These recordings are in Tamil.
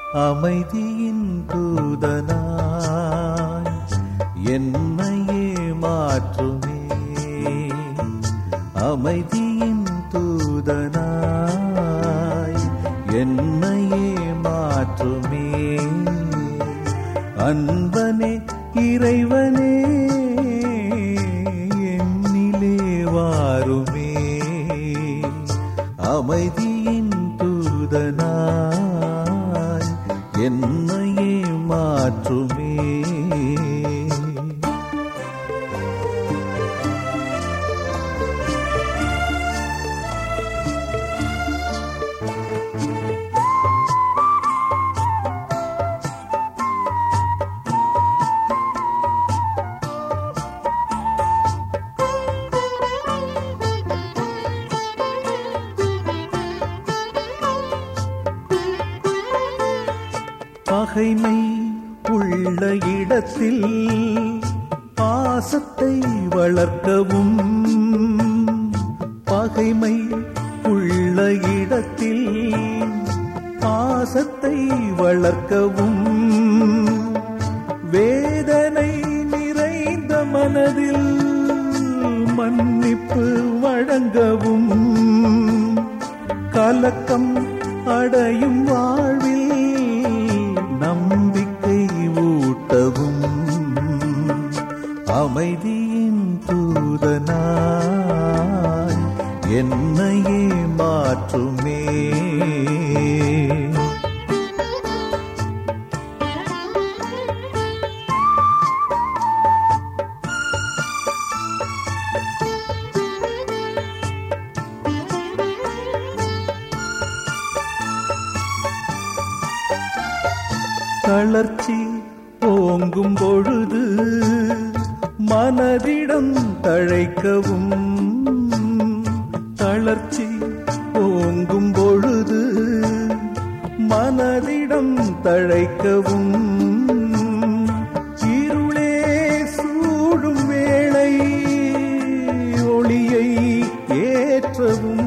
அமைதியின் தூதனாய் என்னையே மாற்றுமே அமைதியின் தூதனாய் என்னையே மாற்றுமே அன்பனே இறைவனே என்னிலே வாருமே அமைதியின் தூதனாய் என்னையே மாற்றுமே பகைமை உள்ள இடத்தில் பாசத்தை வளர்க்கவும் பகைமை உள்ள இடத்தில் பாசத்தை வளர்க்கவும் வேதனை நிறைந்த மனதில் மன்னிப்பு வழங்கவும் கலக்கம் அடையும் வாழ்வில் நம்பிக்கை ஊட்டவும் அமைதியின் தூதனாய் என்னையே மாற்றுமே தளர்ச்சி ஓங்கும் பொழுது மனதிடம் தழைக்கவும் தளர்ச்சி ஓங்கும் பொழுது மனதிடம் தழைக்கவும் இருளே சூடும் வேளை ஒளியை ஏற்றவும்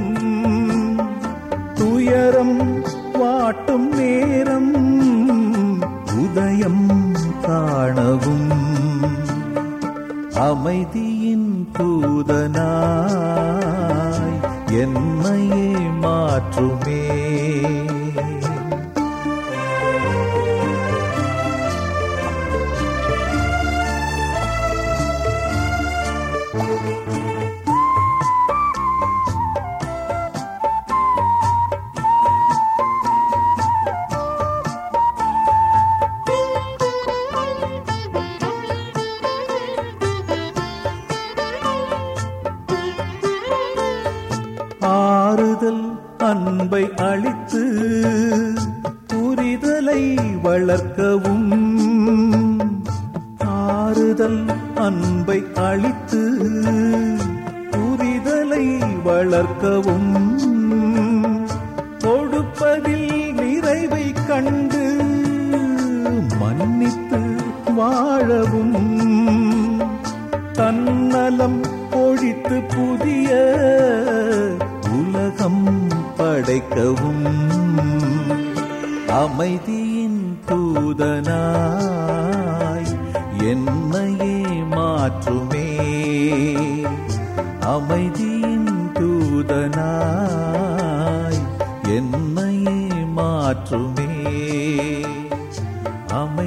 துயரம் வாட்டும் நேரம் உதயம் காணவும் அமைதியின் தூதனாய் என்னையே மாற்றுமே ஆறுதல் அன்பை அளித்து புரிதலை வளர்க்கவும் ஆறுதல் அன்பை அளித்து புரிதலை வளர்க்கவும் கொடுப்பதில் நிறைவை கண்டு மன்னித்து வாழவும் தன்னலம் ஒழித்து புதிய உலகம் படைக்கவும் அமைதியின் தூதனாய் என்னையே மாற்றுமே அமைதியின் தூதனாய் என்னையே மாற்றுமே அமை